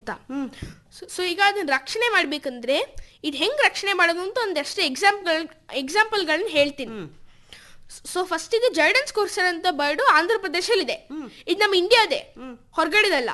ಅಂತ ಸೊ ಈಗ ಅದನ್ನ ರಕ್ಷಣೆ ಮಾಡ್ಬೇಕಂದ್ರೆ ಇದು ಹೆಂಗ್ ರಕ್ಷಣೆ ಮಾಡೋದು ಅಂತ ಒಂದಷ್ಟು ಎಕ್ಸಾಂಪಲ್ ಎಕ್ಸಾಂಪಲ್ಗಳನ್ನ ಹೇಳ್ತೀನಿ ಸೊ ಫಸ್ಟ್ ಇದು ಜೈಡನ್ಸ್ ಕೋರ್ಸರ್ ಅಂತ ಬರ್ಡು ಆಂಧ್ರ ಪ್ರದೇಶಲ್ಲಿದೆ ಇದು ನಮ್ಮ ಇಂಡಿಯಾದೇ ಹೊರಗಡೆದಲ್ಲ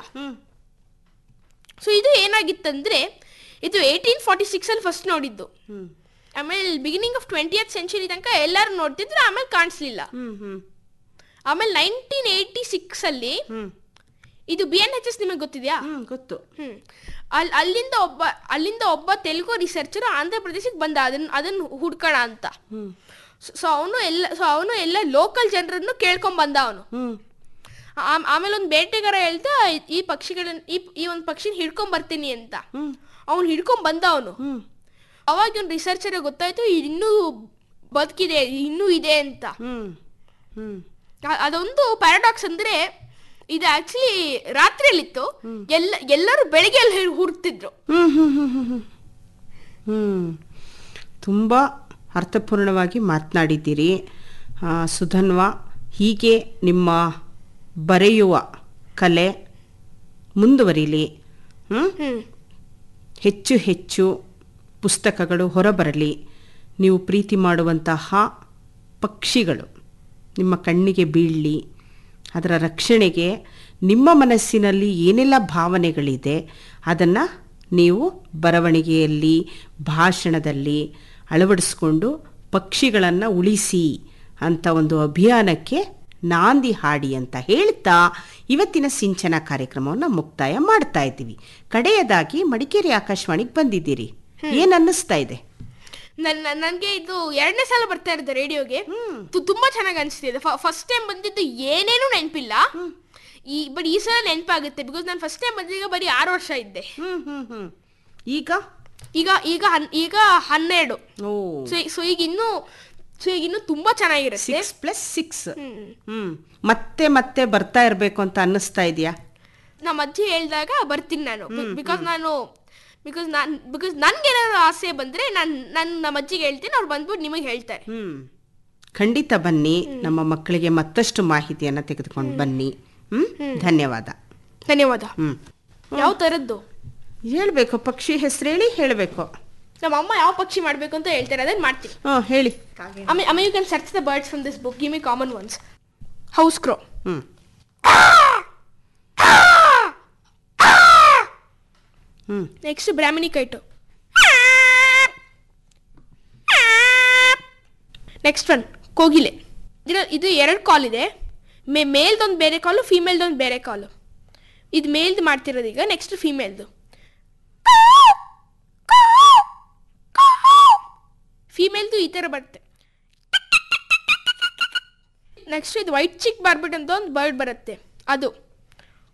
ಸೊ ಇದು ಏನಾಗಿತ್ತಂದ್ರೆ ಇದು ಏಯ್ಟೀನ್ ಫಾರ್ಟಿ ಸಿಕ್ಸ್ ಅಲ್ಲಿ ಫಸ್ಟ್ ನೋಡಿದ್ದು ಆಮೇಲೆ ಬಿಗಿನಿಂಗ್ ಆಫ್ ಟ್ವೆಂಟಿಯತ್ ಸೆಂಚುರಿ ತನಕ ಎಲ್ಲರೂ ನೋಡ್ತಿದ್ರು ಆಮೇಲೆ ಕಾಣಿಸ್ಲಿಲ್ಲ ಹ್ಮ್ ಹ್ಮ್ ಆಮೇಲೆ ನೈನ್ಟೀನ್ ಏಯ್ಟಿ ಸಿಕ್ಸ್ ಅಲ್ಲಿ ಹ್ಮ್ ಇದು ಬಿ ಎನ್ ಎಚ್ ಎಸ್ ನಿಮಗೆ ಗೊತ್ತಿದೆಯಾ ಹ್ಮ್ ಗೊತ್ತು ಹ್ಮ್ ಅಲ್ಲಿ ಅಲ್ಲಿಂದ ಒಬ್ಬ ಅಲ್ಲಿಂದ ಒಬ್ಬ ತೆಲುಗು ರಿಸರ್ಚರ್ ಆಂಧ್ರ ಪ್ರದೇಶಕ್ಕೆ ಬಂದ ಅದನ್ನ ಅದನ್ನ ಹುಡ್ಕೋಣ ಅಂತ ಹ್ಮ್ ಸೊ ಅವನು ಎಲ್ಲ ಸೊ ಅವನು ಎಲ್ಲ ಲೋಕಲ್ ಜನರನ್ನು ಕೇಳ್ಕೊಂಡ್ ಬಂದ ಅವನು ಹ್ಮ್ ಆಮೇಲೆ ಒಂದು ಬೇಟೆಗಾರ ಹೇಳ್ತಾ ಈ ಪಕ್ಷಿಗಳನ್ನ ಈ ಈ ಒಂದು ಪಕ್ಷಿನ ಹಿಡ್ಕೊಂಡ್ ಬರ್ತೀನಿ ಅಂತ ಹ್ಮ್ ಅವ್ನು ಹಿಡ್ಕೊಂಡ್ ಬಂದ ಅವನು ಹ್ಮ್ ಅವಾಗ ಒಂದು ರಿಸರ್ಚರ್ ಗೊತ್ತಾಯ್ತು ಇದು ಇನ್ನೂ ಬದುಕಿದೆ ಇನ್ನೂ ಇದೆ ಅಂತ ಹ್ಮ್ ಹ್ಮ್ ಅ- ಅದೊಂದು ಪ್ಯಾರಾಡಾಕ್ಸ್ ಅಂದ್ರೆ ಇದು ಆಕ್ಚುಲಿ ರಾತ್ರಿಯಲ್ಲಿತ್ತು ಎಲ್ಲ ಎಲ್ಲರೂ ಬೆಳಿಗ್ಗೆ ಅಲ್ಲಿ ಹುಡುಕ್ತಿದ್ರು ಹ್ಮ್ ಹ್ಮ್ ಹ್ಮ್ ಹ್ಮ್ ಹ್ಮ್ ಹ್ಮ್ ತುಂಬ ಅರ್ಥಪೂರ್ಣವಾಗಿ ಮಾತನಾಡಿದ್ದೀರಿ ಆ, ಸುಧನ್ವ ಹೀಗೆ ನಿಮ್ಮ ಬರೆಯುವ ಕಲೆ ಮುಂದುವರಿಲಿ ಹ್ಮ್? ಹ್ಮ್ ಹೆಚ್ಚು ಹೆಚ್ಚು ಪುಸ್ತಕಗಳು ಹೊರಬರಲಿ ನೀವು ಪ್ರೀತಿ ಮಾಡುವಂತಹ ಪಕ್ಷಿಗಳು ನಿಮ್ಮ ಕಣ್ಣಿಗೆ ಬೀಳಲಿ ಅದರ ರಕ್ಷಣೆಗೆ ನಿಮ್ಮ ಮನಸ್ಸಿನಲ್ಲಿ ಏನೆಲ್ಲ ಭಾವನೆಗಳಿದೆ ಅದನ್ನು ನೀವು ಬರವಣಿಗೆಯಲ್ಲಿ ಭಾಷಣದಲ್ಲಿ ಅಳವಡಿಸ್ಕೊಂಡು ಪಕ್ಷಿಗಳನ್ನು ಉಳಿಸಿ ಅಂತ ಒಂದು ಅಭಿಯಾನಕ್ಕೆ ನಾಂದಿ ಹಾಡಿ ಅಂತ ಹೇಳ್ತಾ ಇವತ್ತಿನ ಸಿಂಚನ ಕಾರ್ಯಕ್ರಮವನ್ನು ಮುಕ್ತಾಯ ಮಾಡ್ತಾ ಇದ್ದೀವಿ ಕಡೆಯದಾಗಿ ಮಡಿಕೇರಿ ಆಕಾಶವಾಣಿಗೆ ಬಂದಿದ್ದೀರಿ ಏನ್ ಅನ್ನಿಸ್ತಾ ಇದೆ ನನ್ನ ನನಗೆ ಇದು ಎರಡನೇ ಸಲ ಬರ್ತಾ ಇರೋದು ರೇಡಿಯೋಗೆ ತುಂಬಾ ಚೆನ್ನಾಗಿ ಅನಿಸ್ತಿದೆ ಫಸ್ಟ್ ಟೈಮ್ ಬಂದಿದ್ದು ಏನೇನೂ ನೆನಪಿಲ್ಲ ಈ ಬಟ್ ಈ ಸಲ ನೆನಪಾಗುತ್ತೆ ಬಿಕಾಸ್ ನಾನು ಫಸ್ಟ್ ಟೈಮ್ ಬಂದಿದ್ದಾಗ ಬರೀ ಆರು ವರ್ಷ ಇದ್ದೆ ಹ್ಮ್ ಹ್ಮ್ ಹ್ಮ್ ಈಗ ಈಗ ಈಗ ಹನ್- ಈಗ ಹನ್ನೆರಡು ಓ ಸೊ ಸೊ ಈಗ ಇನ್ನೂ ಸೊ ಈಗ ಇನ್ನೂ ತುಂಬಾ ಚೆನ್ನಾಗಿರುತ್ತೆ six plus six hmm. Hmm ಮತ್ತೆ ಮತ್ತೆ ಬರ್ತಾ ಇರ್ಬೇಕು ಅಂತ ಅನ್ನಿಸ್ತಾ ಇದೆಯಾ ನಮ್ಮ ಅಜ್ಜಿ ಹೇಳಿದಾಗ ಬರ್ತೀನಿ ನಾನು ಬಿಕಾಸ್ ನಾನು ಬಿಕಾಸ್ ನಾನು ಬಿಕಾಸ್ ನನ್ಗೇನಾದ್ರು ಆಸೆ ಬಂದ್ರೆ ನಾನು ನಾನು ನಮ್ಮ ಅಜ್ಜಿಗೆ ಹೇಳ್ತೀನಿ ಅವ್ರು ಬಂದ್ಬಿಟ್ಟು ನಿಮಗೆ ಹೇಳ್ತಾರೆ ಹ್ಮ್ ಖಂಡಿತ ಬನ್ನಿ ನಮ್ಮ ಮಕ್ಕಳಿಗೆ ಮತ್ತಷ್ಟು ಮಾಹಿತಿಯನ್ನು ತೆಗೆದುಕೊಂಡು ಬನ್ನಿ ಹ್ಮ್ ಧನ್ಯವಾದ ಧನ್ಯವಾದ ಹ್ಮ್ ಯಾವ ಥರದ್ದು ಹೇಳ್ಬೇಕು ಪಕ್ಷಿ ಹೆಸರು ಹೇಳಿ ಹೇಳಬೇಕು ನಮ್ಮ ಅಮ್ಮ ಯಾವ ಪಕ್ಷಿ ಮಾಡಬೇಕು ಅಂತ ಹೇಳ್ತಾರೆ ಅದನ್ನ ಮಾಡ್ತೀನಿ ಹ್ಮ್ ಹೇಳಿ ಆಮೇಲೆ ಆಮೇಲೆ you can search the birds from this book give me common ones house crow hmm hmm next Brahminy kite next one ಕೋಗಿಲೆ ಇದು ಇದು ಎರಡು ಕಾಲ್ ಇದೆ ಮೇ ಮೇಲ್ದೊಂದು ಬೇರೆ ಕಾಲು ಫೀಮೇಲ್ದೊಂದು ಬೇರೆ ಕಾಲು ಇದು ಮೇಲ್ದು ಮಾಡ್ತಿರೋದು ಈಗ ನೆಕ್ಸ್ಟ್ ಫೀಮೇಲ್ದು ಫೀಮೇಲ್ದು ಈ ಥರ ಬರುತ್ತೆ ನೆಕ್ಸ್ಟ್ ಇದು ವೈಟ್ ಚಿಕ್ ಬಾರ್ಬಿಟ್ ಅಂತ ಒಂದು ಬರ್ಡ್ ಬರುತ್ತೆ ಅದು